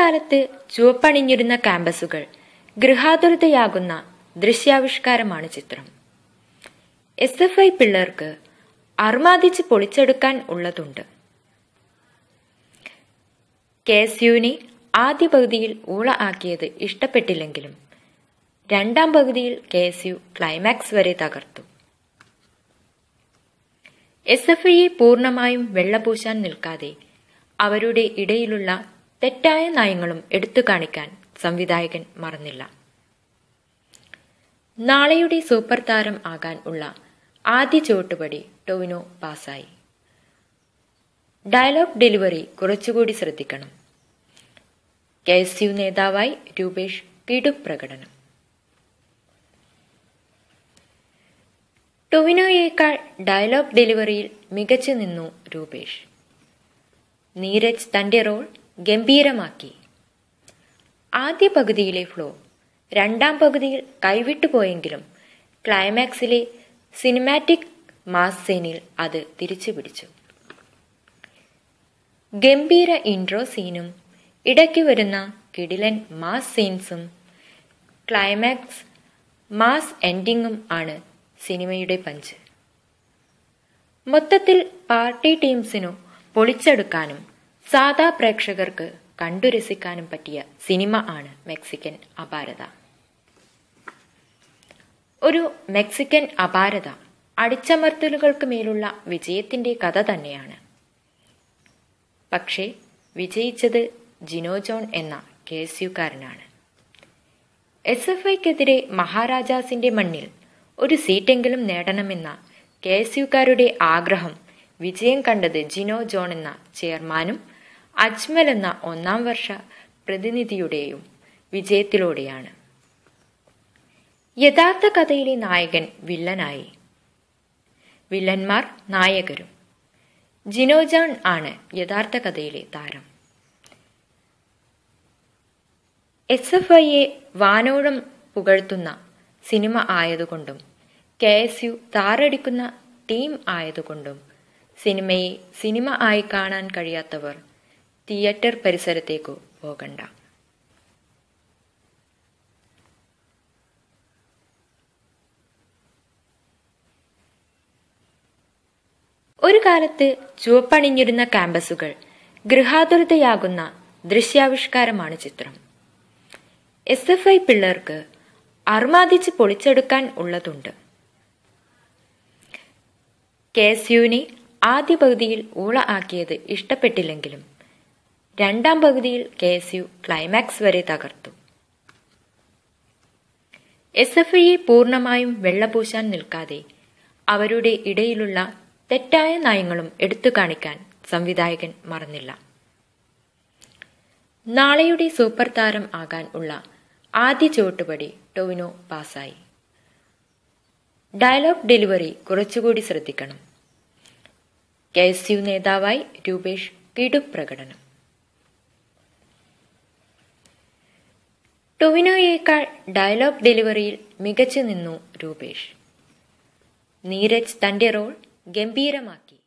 കാലത്ത് ചുവപ്പണിഞ്ഞിരുന്ന ക്യാമ്പസുകൾ ഗൃഹാതുരതയാകുന്ന ദൃശ്യാവിഷ്കാരമാണ് ചിത്രം S F I പിള്ളേർക്ക് അർമാദിച്ച് പൊളിച്ചെടുക്കാൻ ഉള്ളതുണ്ട് കെ എസ് യുവിനെ ആദ്യ പകുതിയിൽ ഊള ആക്കിയത് ഇഷ്ടപ്പെട്ടില്ലെങ്കിലും രണ്ടാം പകുതിയിൽ കെ എസ് യു ക്ലൈമാക്സ് വരെ തകർത്തു എസ് എഫ് ഐയെ പൂർണ്ണമായും വെള്ളപൂശാൻ നിൽക്കാതെ അവരുടെ ഇടയിലുള്ള തെറ്റായ നയങ്ങളും എടുത്തു കാണിക്കാൻ സംവിധായകൻ മറന്നില്ല നാളെയുടെ സൂപ്പർ താരം ആകാൻ ഉള്ള ആദ്യ ചുവട്ടുപടി ടൊവിനോ പാസായി ഡയലോഗ് ഡെലിവറി കുറച്ചുകൂടി ശ്രദ്ധിക്കണം കെ എസ് യു നേതാവായി രൂപേഷ് കിടുപ്രകടനം ടൊവിനോയേക്കാൾ ഡയലോഗ് ഡെലിവറിയിൽ മികച്ചു നിന്നു രൂപേഷ് നീരജ് തന്റെ റോൾ ഗംഭീരമാക്കി ആദ്യ പകുതിയിലെ ഫ്ലോ രണ്ടാം പകുതിയിൽ കൈവിട്ടുപോയെങ്കിലും ക്ലൈമാക്സിലെ സിനിമാറ്റിക് മാസ് സീനിൽ അത് തിരിച്ചു പിടിച്ചു ഗംഭീര ഇൻട്രോ സീനും ഇടയ്ക്ക് വരുന്ന കിടിലൻ മാസ് സീൻസും ക്ലൈമാക്സ് മാസ് എൻഡിങ്ങും ആണ് സിനിമയുടെ പഞ്ച് മൊത്തത്തിൽ പാർട്ടി ടീംസിനു പൊളിച്ചെടുക്കാനും സാധാ പ്രേക്ഷകർക്ക് കണ്ടു രസിക്കാനും പറ്റിയ സിനിമ ആണ് മെക്സിക്കൻ അപാരത ഒരു മെക്സിക്കൻ അപാരത അടിച്ചമർത്തലുകൾക്ക് മേലുള്ള വിജയത്തിന്റെ കഥ തന്നെയാണ് പക്ഷേ വിജയിച്ചത് ജിനോ ജോൺ എന്ന കെ എസ് യുക്കാരനാണ് എസ് എഫ് ഐക്കെതിരെ മഹാരാജാസിന്റെ മണ്ണിൽ ഒരു സീറ്റെങ്കിലും നേടണമെന്ന കെ എസ് യുക്കാരുടെ ആഗ്രഹം വിജയം കണ്ടത് ജിനോ ജോൺ എന്ന ചെയർമാനും അജ്മൽ എന്ന ഒന്നാം വർഷ പ്രതിനിധിയുടെയും വിജയത്തിലൂടെയാണ് യഥാർത്ഥ കഥയിലെ നായകൻ വില്ലനായി വില്ലന്മാർ നായകരും ജിനോ ജോൺ ആണ് യഥാർത്ഥ കഥയിലെ താരം എസ് എഫ് ഐയെ വാനോളം പുകഴ്ത്തുന്ന സിനിമ ആയതുകൊണ്ടും കെ എസ് യു താറടിക്കുന്ന ടീം ആയതുകൊണ്ടും സിനിമയെ സിനിമ ആയി കാണാൻ കഴിയാത്തവർ തിയേറ്റർ പരിസരത്തേക്കു പോകണ്ട ഒരു കാലത്ത് ചുവപ്പണിഞ്ഞിരുന്ന ക്യാമ്പസുകൾ ഗൃഹാതുരതയാകുന്ന ദൃശ്യാവിഷ്കാരമാണ് ചിത്രം എസ് എഫ് ഐ പിള്ളേർക്ക് അർമാദിച്ച് പൊളിച്ചെടുക്കാൻ ഉള്ളതുണ്ട് കെ എസ് യുവിനെ ആദ്യ പകുതിയിൽ ഊള ആക്കിയത് ഇഷ്ടപ്പെട്ടില്ലെങ്കിലും രണ്ടാം പകുതിയിൽ കെ എസ് യു ക്ലൈമാക്സ് വരെ തകർത്തു എസ് എഫ് ഐയെ പൂർണ്ണമായും വെള്ളപൂശാൻ നിൽക്കാതെ അവരുടെ ഇടയിലുള്ള തെറ്റായ നയങ്ങളും എടുത്തു കാണിക്കാൻ സംവിധായകൻ മറന്നില്ല നാളെയുടെ സൂപ്പർ താരം ആകാൻ ഉള്ള ആദ്യ ചുവട്ടുപടി ടൊവിനോ പാസായി ഡയലോഗ് ഡെലിവറി കുറച്ചുകൂടി ശ്രദ്ധിക്കണം കെ എസ് യു നേതാവായി രൂപേഷ് കിടുപ്രകടനം ടൊവിനോയേക്കാൾ ഡയലോഗ് ഡെലിവറിയിൽ മികച്ചു നിന്നു രൂപേഷ് നീരജ് തന്റെ റോൾ ഗംഭീരമാക്കി